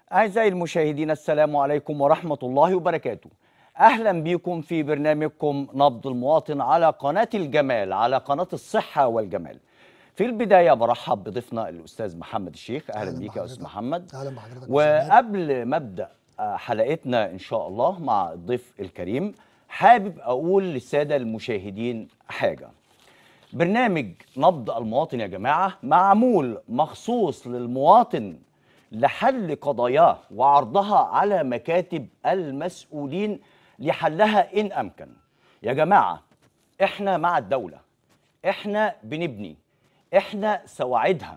أعزائي المشاهدين السلام عليكم ورحمة الله وبركاته أهلا بكم في برنامجكم نبض المواطن على قناة الجمال على قناة الصحة والجمال في البداية برحب بضيفنا الأستاذ محمد الشيخ أهلا, أهلاً بيك يا أستاذ بحضرتك. محمد اهلا بحضرتك يا سيدي. وقبل ما ابدا آه، حلقتنا ان شاء الله مع الضيف الكريم حابب اقول للساده المشاهدين حاجه برنامج نبض المواطن يا جماعه معمول مخصوص للمواطن لحل قضاياه وعرضها على مكاتب المسؤولين لحلها ان امكن يا جماعه احنا مع الدوله احنا بنبني احنا سواعدها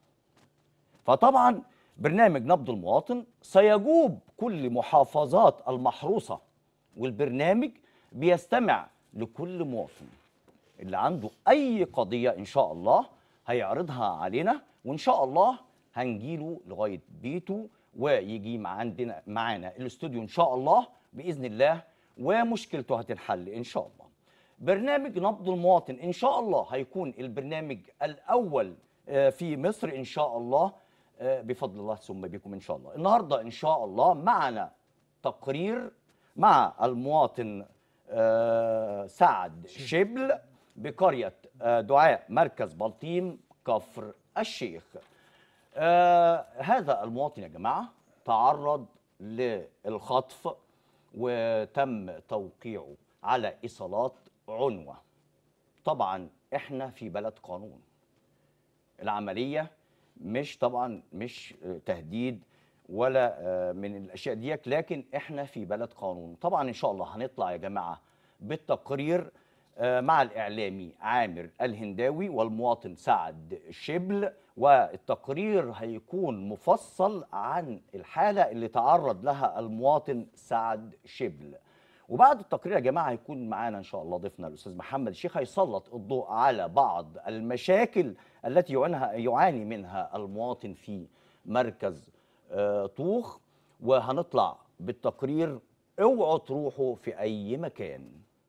فطبعا برنامج نبض المواطن سيجوب كل محافظات المحروسة والبرنامج بيستمع لكل مواطن اللي عنده أي قضية إن شاء الله هيعرضها علينا وإن شاء الله هنجيله لغاية بيته ويجي مع عندنا معانا الاستوديو إن شاء الله بإذن الله ومشكلته هتنحل إن شاء الله برنامج نبض المواطن ان شاء الله هيكون البرنامج الاول آه، في مصر ان شاء الله آه، بفضل الله ثم بكم ان شاء الله النهارده ان شاء الله معنا تقرير مع المواطن آه، سعد شبل بقريه آه، دعاء مركز بلطيم كفر الشيخ آه هذا المواطن يا جماعه تعرض للخطف وتم توقيعه على ايصالات عنوه طبعا احنا في بلد قانون العمليه مش طبعا مش آه، تهديد ولا آه، من الاشياء ديك لكن احنا في بلد قانون طبعا ان شاء الله هنطلع يا جماعه بالتقرير آه، مع الاعلامي عامر الهنداوي والمواطن سعد شبل والتقرير هيكون مفصل عن الحاله اللي تعرض لها المواطن سعد شبل وبعد التقرير يا جماعه هيكون معانا ان شاء الله ضيفنا الاستاذ محمد الشيخ هيسلط الضوء على بعض المشاكل التي يعانها يعاني منها المواطن في مركز آه، طوخ وهنطلع بالتقرير اوعوا تروحوا في اي مكان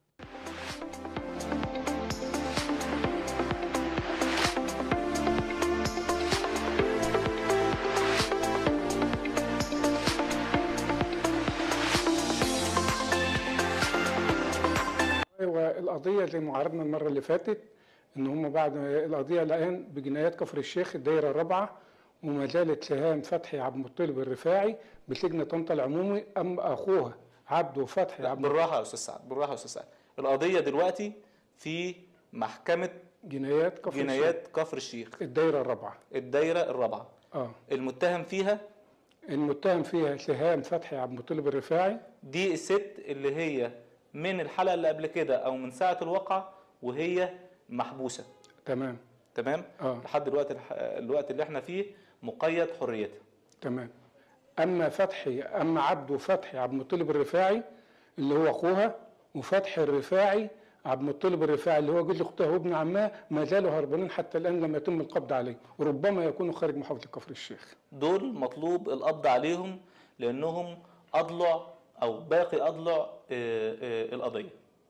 والقضية زي ما عرضنا المرة اللي فاتت إن هم بعد القضية الآن بجنايات كفر الشيخ الدائرة الرابعة وما زالت سهام فتحي عبد المطلب الرفاعي بسجن طنطا العمومي أما أخوها عبده فتحي لا عبد بالراحه يا استاذ سعد بالراحه يا استاذ سعد القضيه دلوقتي في محكمه جنايات كفر الشيخ جنايات كفر الشيخ الدائرة الرابعة الدايره الرابعه اه المتهم فيها المتهم فيها سهام فتحي عبد المطلب الرفاعي دي الست اللي هي من الحلقه اللي قبل كده او من ساعه الواقعه وهي محبوسه تمام تمام اه لحد الوقت الح... الوقت اللي احنا فيه مقيد حريتها تمام اما فتحي اما عبده فتحي عبد المطلب الرفاعي اللي هو اخوها وفتحي الرفاعي عبد المطلب الرفاعي اللي هو جوز اختها وابن عمها ما زالوا هربانين حتى الان لم يتم القبض عليه وربما يكونوا خارج محافظه كفر الشيخ دول مطلوب القبض عليهم لانهم اضلع او باقي اضلع آه، آه، القضيه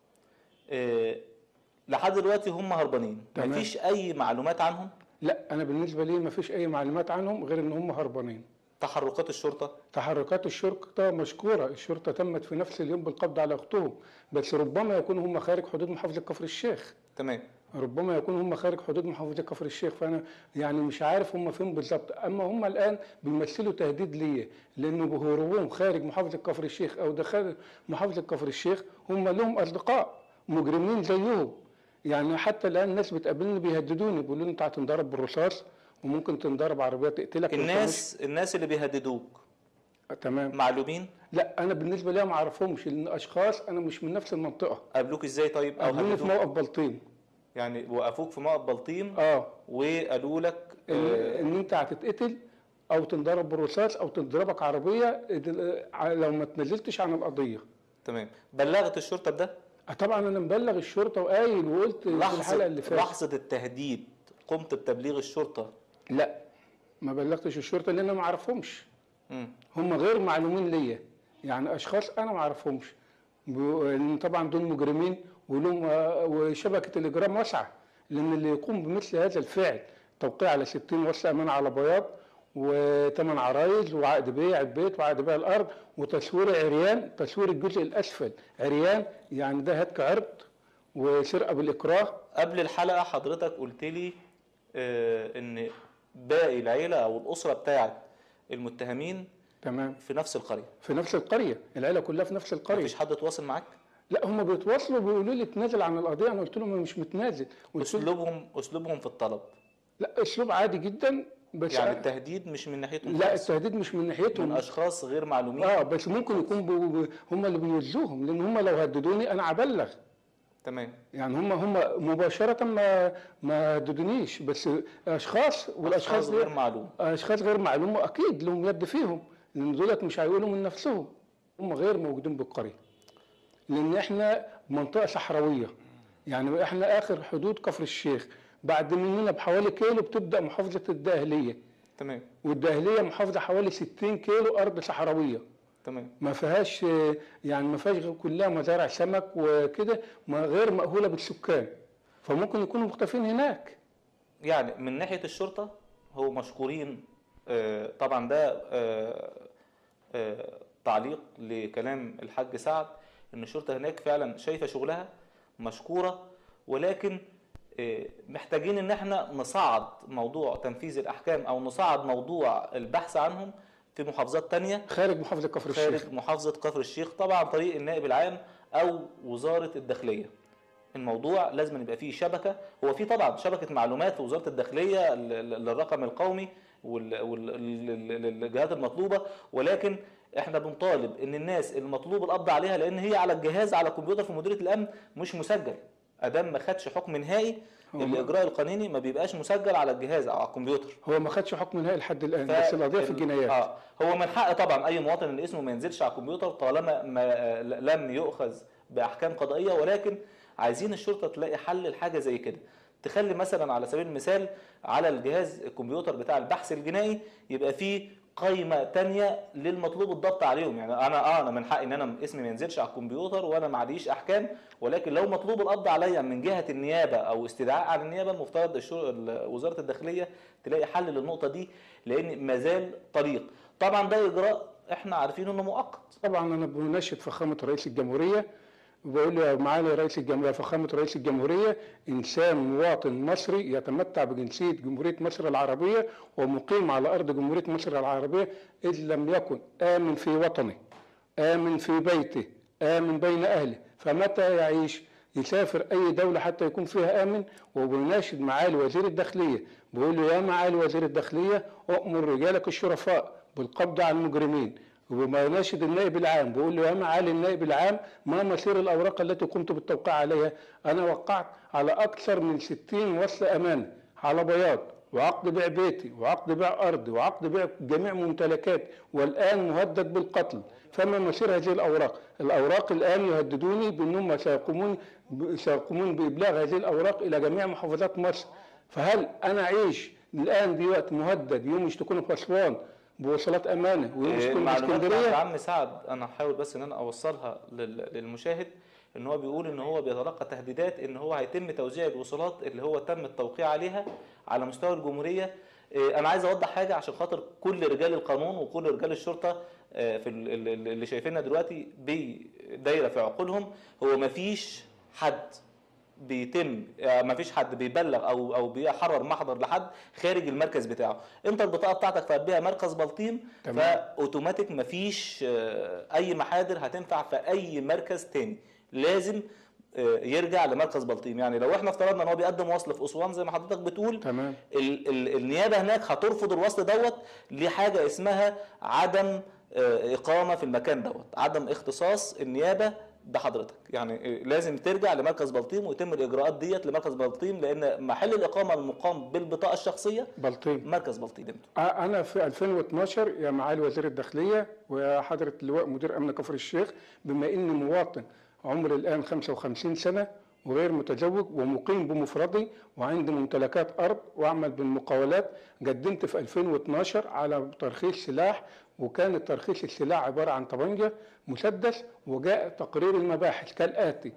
آه، لحد دلوقتي هم هربانين تمام. مفيش اي معلومات عنهم لا انا بالنسبه لي ما فيش اي معلومات عنهم غير ان هم هربانين تحركات الشرطه تحركات الشرطه مشكوره الشرطه تمت في نفس اليوم بالقبض على اختهم بس ربما يكونوا هم خارج حدود محافظه كفر الشيخ تمام ربما يكونوا هم خارج حدود محافظه كفر الشيخ فانا يعني مش عارف هم فين بالظبط اما هم الان بيمثلوا تهديد ليا لان بهروبهم خارج محافظه كفر الشيخ او داخل محافظه كفر الشيخ هم لهم اصدقاء مجرمين زيهم يعني حتى الان الناس بتقابلني بيهددوني بيقولوا لي انت هتنضرب بالرصاص وممكن تنضرب عربيه تقتلك وأنت الناس الناس اللي بيهددوك مش- تمام معلومين لا انا بالنسبه لي ما اعرفهمش لان اشخاص انا مش من نفس المنطقه قابلوك ازاي طيب او قابلوني في هددوك موقف بلطيم يعني وقفوك في موقف بلطيم اه وقالوا لك ان, آه، إن انت هتتقتل او تنضرب بالرصاص او تضربك عربيه إذا- لو ما تنزلتش عن القضيه تمام بلغت الشرطه بده آه طبعا انا مبلغ الشرطه وقايل وقلت في لحظه الحلقه اللي فاتت لحظه التهديد قمت بتبليغ الشرطه لا ما بلغتش الشرطه لان انا ما اعرفهمش مم. هم غير معلومين ليا يعني اشخاص انا ما اعرفهمش ب- لأن طبعا دول مجرمين ولهم آه، وشبكه الاجرام واسعه لان اللي يقوم بمثل هذا الفعل توقيع على 60 وصل امانه على بياض وثمان عرايس وعقد بيع البيت وعقد بيع الارض وتصوير عريان تصوير الجزء الاسفل عريان يعني ده هتك عرض وسرقه بالاكراه قبل الحلقه حضرتك قلت لي آه، ان باقي العيله او الاسره بتاعت المتهمين تمام في نفس القريه في نفس القريه العيله كلها في نفس القريه مفيش حد تواصل معاك لا هم بيتواصلوا بيقولوا لي اتنازل عن القضيه انا قلت لهم أنا مش متنازل قلت لهم اسلوبهم اسلوبهم في الطلب لا اسلوب عادي جدا بس يعني التهديد مش من ناحيتهم لا خالص. التهديد مش من من ناحيتهم اشخاص غير معلومين اه بس ممكن يكون ب- ب- هم اللي بيوزوهم لان هم لو هددوني انا ابلغ تمام يعني هم هم مباشره ما ما هددونيش بس اشخاص والاشخاص اشخاص غير دي معلوم اشخاص غير معلومه اكيد لهم يد فيهم لان دولت مش هيقولوا من نفسهم هم غير موجودين بالقريه لان احنا منطقه صحراويه يعني احنا اخر حدود كفر الشيخ بعد مننا بحوالي كيلو بتبدا محافظه الداهليه تمام والداهليه محافظه حوالي 60 كيلو ارض صحراويه تمام ما فيهاش يعني ما فيهاش غير كلها مزارع سمك وكده ما غير مأهوله بالسكان فممكن يكونوا مختفين هناك يعني من ناحيه الشرطه هو مشكورين آه، طبعا ده آه، آه، تعليق لكلام الحاج سعد ان الشرطه هناك فعلا شايفه شغلها مشكوره ولكن آه، محتاجين ان احنا نصعد موضوع تنفيذ الاحكام او نصعد موضوع البحث عنهم في محافظات تانية خارج محافظه كفر الشيخ خارج محافظة كفر الشيخ طبعا عن طريق النائب العام أو وزارة الداخلية الموضوع لازم يبقى فيه شبكة هو في طبعا شبكة معلومات في وزارة الداخلية ل- ل- للرقم القومي والجهات المطلوبة ولكن احنا بنطالب ان الناس المطلوب القبض عليها لان هي على الجهاز على الكمبيوتر في مديرية الامن مش مسجل ادام ما خدش حكم نهائي هو- الاجراء القانوني ما بيبقاش مسجل على الجهاز او على الكمبيوتر هو ما خدش حكم نهائي لحد الان ف- بس القضيه في ال- الجنايات اه هو من حق طبعا اي مواطن ان اسمه ما ينزلش على الكمبيوتر طالما ما آه، لم يؤخذ باحكام قضائيه ولكن عايزين الشرطه تلاقي حل لحاجه زي كده تخلي مثلا على سبيل المثال على الجهاز الكمبيوتر بتاع البحث الجنائي يبقى فيه قائمة تانية للمطلوب الضبط عليهم يعني انا اه انا من حقي ان انا اسمي ما ينزلش على الكمبيوتر وانا ما عليش احكام ولكن لو مطلوب القبض عليا من جهة النيابة او استدعاء على النيابة المفترض الشر- ال- وزارة الداخلية تلاقي حل للنقطة دي لان مازال طريق طبعا ده اجراء احنا عارفين انه مؤقت طبعا انا بناشد فخامه رئيس الجمهوريه وبقول له يا معالي رئيس الجمهوريه فخامه رئيس الجمهوريه انسان مواطن مصري يتمتع بجنسيه جمهوريه مصر العربيه ومقيم على ارض جمهوريه مصر العربيه اذ لم يكن امن في وطنه امن في بيته امن بين اهله فمتى يعيش يسافر اي دوله حتى يكون فيها امن وبناشد معالي وزير الداخليه بقول له يا معالي وزير الداخليه اؤمر رجالك الشرفاء بالقبض على المجرمين وبناشد النائب العام بقول له يا معالي النائب العام ما مصير الاوراق التي قمت بالتوقيع عليها انا وقعت على اكثر من 60 وصل امانه على بياض وعقد بيع بيتي وعقد بيع ارضي وعقد بيع جميع ممتلكاتي والان مهدد بالقتل فما مصير هذه الاوراق الاوراق الان يهددوني بانهم سيقومون سيقومون بابلاغ هذه الاوراق الى جميع محافظات مصر فهل انا اعيش الان دلوقتي مهدد يوم يشتكوني في اسوان بوصلات امانه ويوم يشتكوني في المعلومات بتاعت اسكندريه عم سعد انا هحاول بس ان انا اوصلها لل- للمشاهد ان هو بيقول ان هو بيتلقى تهديدات ان هو هيتم توزيع الوصولات اللي هو تم التوقيع عليها على مستوى الجمهوريه إيه، انا عايز اوضح حاجه عشان خاطر كل رجال القانون وكل رجال الشرطه آه، في ال- ال- ال- اللي شايفيننا دلوقتي بدايره في عقولهم هو مفيش حد بيتم آه، مفيش حد بيبلغ او او بيحرر محضر لحد خارج المركز بتاعه انت البطاقه بتاعتك في بيها مركز بلطيم تمام. فاوتوماتيك مفيش آه، اي محاضر هتنفع في اي مركز تاني لازم آه، يرجع لمركز بلطيم يعني لو احنا افترضنا ان هو بيقدم وصل في اسوان زي ما حضرتك بتقول تمام ال ال النيابه هناك هترفض الوصل دوت لحاجه اسمها عدم آه، اقامه في المكان دوت عدم اختصاص النيابه بحضرتك يعني آه، لازم ترجع لمركز بلطيم ويتم الاجراءات ديت لمركز بلطيم لان محل الاقامه المقام بالبطاقه الشخصيه بلطيم مركز بلطيم انتوا انا في 2012 يا معالي وزير الداخليه ويا حضره اللواء مدير امن كفر الشيخ بما اني مواطن عمري الان 55 سنه وغير متزوج ومقيم بمفردي وعندي ممتلكات ارض واعمل بالمقاولات قدمت في 2012 على ترخيص سلاح وكان الترخيص السلاح عباره عن طبنجه مسدس وجاء تقرير المباحث كالاتي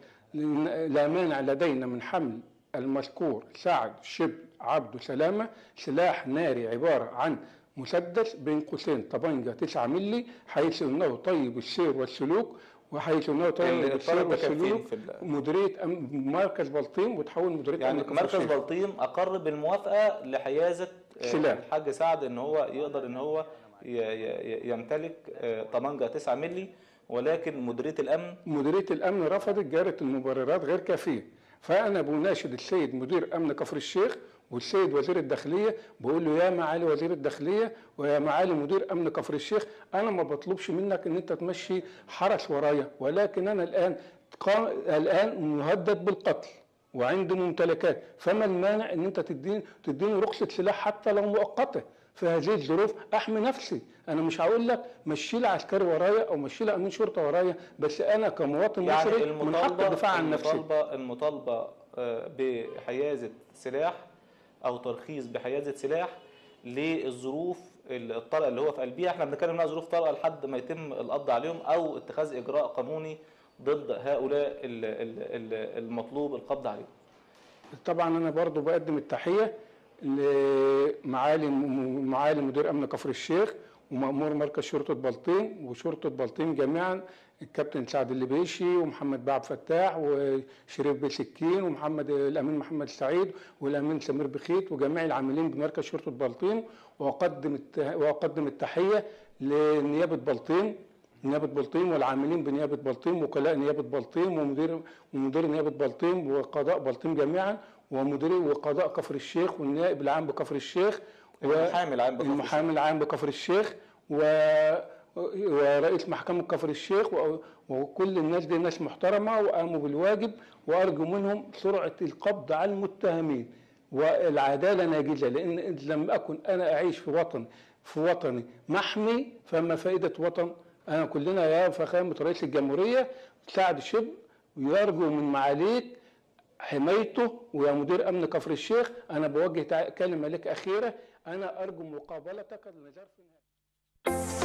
لا مانع لدينا من حمل المذكور سعد شبل عبده سلامه سلاح ناري عباره عن مسدس بين قوسين طبنجة 9 مللي حيث انه طيب السير والسلوك وحيث انه طيب ال- السير الطلب ده كان فين والسلوك في ال- مديريه أم- مركز بلطيم وتحول مديريه يعني أمن كفر مركز الشيخ. بلطيم اقر بالموافقه لحيازه آه، سلاح. الحاج سعد ان هو يقدر ان هو ي- ي- يمتلك آه، طمانجه 9 مللي ولكن مديريه الامن مديريه الامن رفضت جارت المبررات غير كافيه فانا بناشد السيد مدير امن كفر الشيخ والسيد وزير الداخليه بقول له يا معالي وزير الداخليه ويا معالي مدير امن كفر الشيخ انا ما بطلبش منك ان انت تمشي حرس ورايا ولكن انا الان قا- الان مهدد بالقتل وعندي ممتلكات فما المانع ان انت تديني تديني رخصه سلاح حتى لو مؤقته في هذه الظروف احمي نفسي انا مش هقول لك مشي لي عسكري ورايا او مشي لي امين شرطه ورايا بس انا كمواطن يعني مصري من حق المطالبه الدفاع عن نفسي المطالبه المطالبه آه، بحيازه سلاح او ترخيص بحيازه سلاح للظروف الطارئه اللي هو في قلبها احنا بنتكلم انها ظروف طارئه لحد ما يتم القبض عليهم او اتخاذ اجراء قانوني ضد هؤلاء ال- ال- ال- المطلوب القبض عليهم طبعا انا برضو بقدم التحيه لمعالي معالي مدير امن كفر الشيخ ومأمور مركز شرطة بلطيم وشرطة بلطيم جميعا الكابتن سعد اللبيشي ومحمد بعب فتاح وشريف بسكين ومحمد الامين محمد سعيد والامين سمير بخيت وجميع العاملين بمركز شرطة بلطيم واقدم الت- واقدم التحيه لنيابه بلطيم نيابه بلطيم والعاملين بنيابه بلطيم وكلاء نيابه بلطيم ومدير ومدير نيابه بلطيم وقضاء بلطيم جميعا ومدير وقضاء كفر الشيخ والنائب العام بكفر الشيخ و- المحامي العام بكفر الشيخ. المحامي العام بكفر الشيخ و ورئيس محكمة كفر الشيخ و- وكل الناس دي ناس محترمة وقاموا بالواجب وأرجو منهم سرعة القبض على المتهمين والعدالة ناجزة لأن إن لم أكن أنا أعيش في وطن في وطني محمي فما فائدة وطن أنا كلنا يا فخامة رئيس الجمهورية سعد شبل ويرجو من معاليك حمايته ويا مدير امن كفر الشيخ انا بوجه تع- كلمه لك اخيره انا ارجو مقابلتك لظرف نهائي.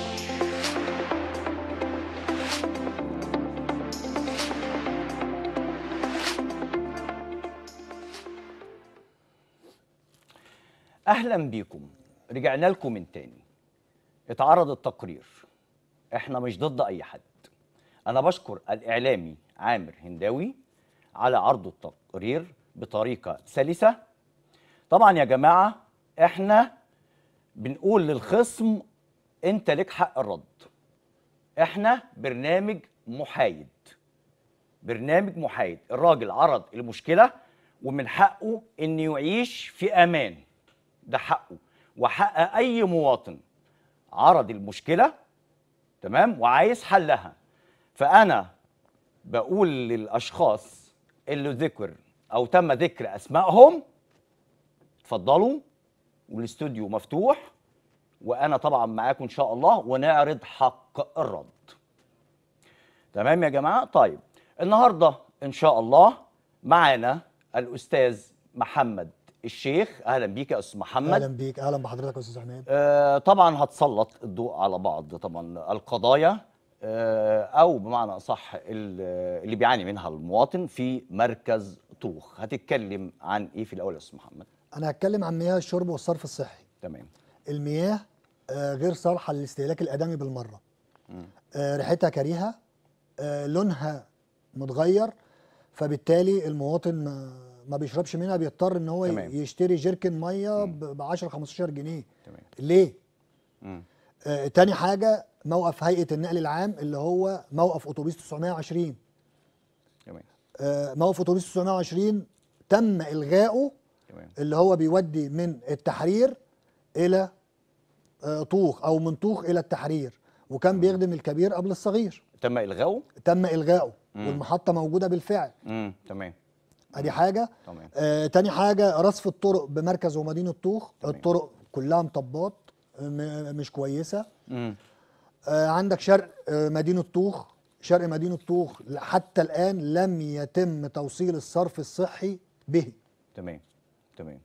اهلا بيكم رجعنا لكم من تاني اتعرض التقرير احنا مش ضد اي حد انا بشكر الاعلامي عامر هنداوي على عرض التقرير بطريقه سلسه طبعا يا جماعه احنا بنقول للخصم انت لك حق الرد احنا برنامج محايد برنامج محايد الراجل عرض المشكله ومن حقه انه يعيش في امان ده حقه وحق اي مواطن عرض المشكله تمام وعايز حلها فانا بقول للاشخاص اللي ذكر او تم ذكر اسمائهم اتفضلوا والاستوديو مفتوح وانا طبعا معاكم ان شاء الله ونعرض حق الرد تمام يا جماعه طيب النهارده ان شاء الله معانا الاستاذ محمد الشيخ اهلا بيك يا استاذ محمد اهلا بيك اهلا بحضرتك يا استاذ عماد آه، طبعا هتسلط الضوء على بعض طبعا القضايا آه، او بمعنى اصح ال- اللي بيعاني منها المواطن في مركز طوخ هتتكلم عن ايه في الاول يا استاذ محمد انا هتكلم عن مياه الشرب والصرف الصحي تمام المياه آه، غير صالحه للاستهلاك الادمي بالمره آه، ريحتها كريهه آه، لونها متغير فبالتالي المواطن ما, ما بيشربش منها بيضطر ان هو تمام. يشتري جيركن ميه ب 10 15 جنيه تمام ليه مم. آه، تاني حاجه موقف هيئه النقل العام اللي هو موقف اتوبيس 920 تمام آه، موقف اتوبيس 920 تم الغائه تمام اللي هو بيودي من التحرير الى آه، طوخ او من طوخ الى التحرير وكان بيخدم الكبير قبل الصغير تم الغائه تم الغائه مم. والمحطه موجوده بالفعل امم تمام ادي حاجه تمام آه تاني حاجه رصف الطرق بمركز ومدينه طوخ تمام. الطرق كلها مطبات آه، م- مش كويسه امم آه عندك شرق آه مدينه طوخ شرق مدينه طوخ حتى الان لم يتم توصيل الصرف الصحي به تمام تمام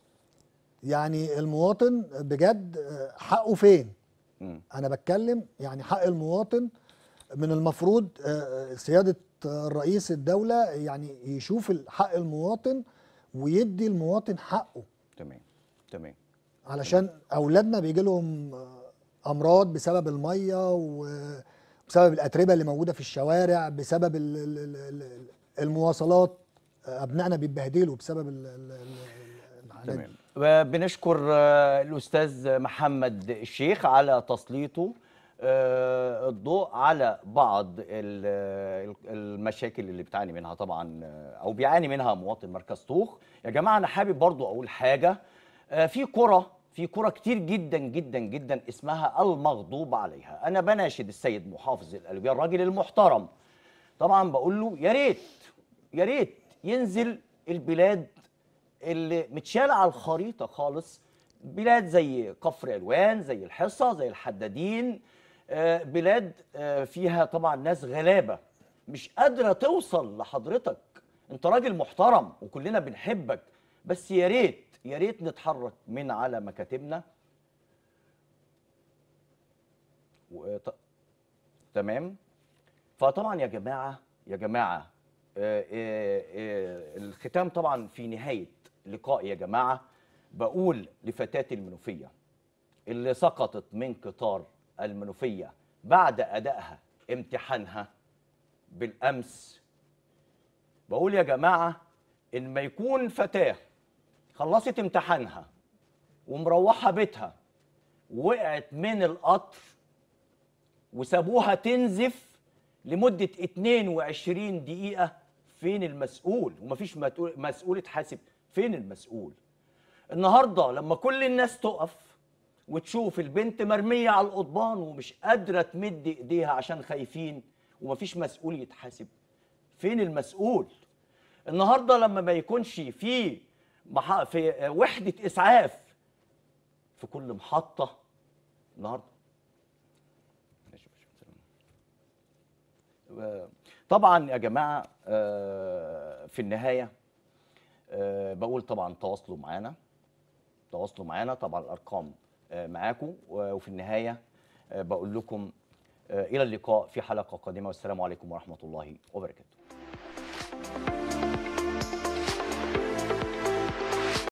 يعني المواطن بجد آه، حقه فين امم انا بتكلم يعني حق المواطن من المفروض آه، سياده آه، رئيس الدوله يعني يشوف حق المواطن ويدي المواطن حقه تمام تمام علشان اولادنا بيجي لهم امراض بسبب الميه وبسبب الاتربه اللي موجوده في الشوارع بسبب ال- ال- ال- ال- المواصلات ابنائنا بيتبهدلوا بسبب ال- ال- ال- الحاجات دي. تمام بنشكر آه، الاستاذ محمد الشيخ على تسليطه آه، الضوء على بعض ال- المشاكل اللي بتعاني منها طبعا آه، او بيعاني منها مواطن مركز طوخ يا جماعه انا حابب برضو اقول حاجه آه، في قرى في قرى كتير جدا جدا جدا اسمها المغضوب عليها انا بناشد السيد محافظ الالويه الراجل المحترم طبعا بقول له يا ريت يا ريت ينزل البلاد اللي متشالة على الخريطة خالص بلاد زي كفر علوان زي الحصة زي الحدادين آه، بلاد آه، فيها طبعا ناس غلابة مش قادرة توصل لحضرتك انت راجل محترم وكلنا بنحبك بس يا ريت يا ريت نتحرك من على مكاتبنا وط- تمام فطبعا يا جماعه يا جماعه آه، آه، آه، الختام طبعا في نهايه لقاء يا جماعه بقول لفتاه المنوفيه اللي سقطت من قطار المنوفيه بعد ادائها امتحانها بالامس بقول يا جماعه ان ما يكون فتاه خلصت امتحانها ومروحه بيتها وقعت من القطر وسابوها تنزف لمدة 22 دقيقة فين المسؤول ومفيش متقول- مسؤول اتحاسب فين المسؤول النهاردة لما كل الناس تقف وتشوف البنت مرمية على القضبان ومش قادرة تمد ايديها عشان خايفين ومفيش مسؤول يتحاسب فين المسؤول النهارده لما ما يكونش في مح... في وحدة اسعاف في كل محطة النهارده ماشي ماشي سلام. و- طبعا يا جماعه آه، في النهايه آه، بقول طبعا تواصلوا معانا تواصلوا معانا طبعا الارقام آه، معاكم و- وفي النهايه آه، بقول لكم آه، الى اللقاء في حلقه قادمه والسلام عليكم ورحمه الله وبركاته